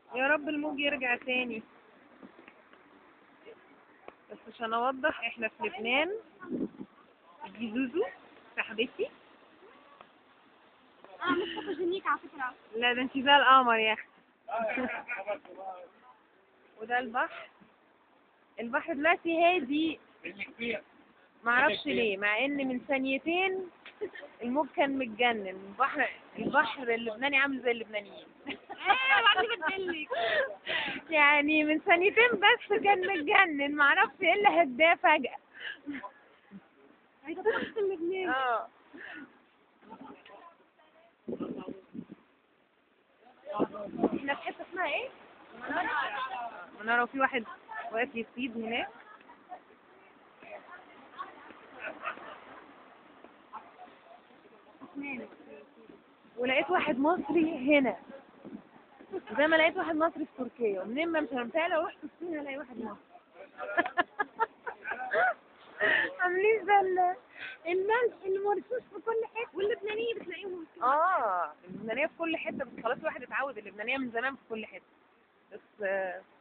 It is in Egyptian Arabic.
يا رب الموج يرجع تاني بس عشان اوضح احنا في لبنان دي زوزو صاحبتي انا مش فوتوجينيك على فكره لا ده انت زي القمر يا اختي وده البحر البحر دلوقتي هادي معرفش ليه مع ان من ثانيتين الموج كان متجنن البحر البحر اللبناني عامل زي اللبنانيين ايه بعد بدلك يعني من ثانيتين بس كان متجنن معرفش ايه اللي هداه فجأة هي طبعا اللبنان اه احنا في حته اسمها ايه؟ منارة وفي واحد واقف يصيد هناك ولقيت واحد مصري هنا زي ما لقيت واحد مصري في تركيا ومنين ما مش متهيألي لو رحت الصين هلاقي واحد مصري عاملين زي ال- الملح المرشوش في كل حته واللبنانيه بتلاقيهم اه اللبنانيه في كل حته بس خلاص الواحد اتعود اللبنانيه من زمان في كل حته بس آه،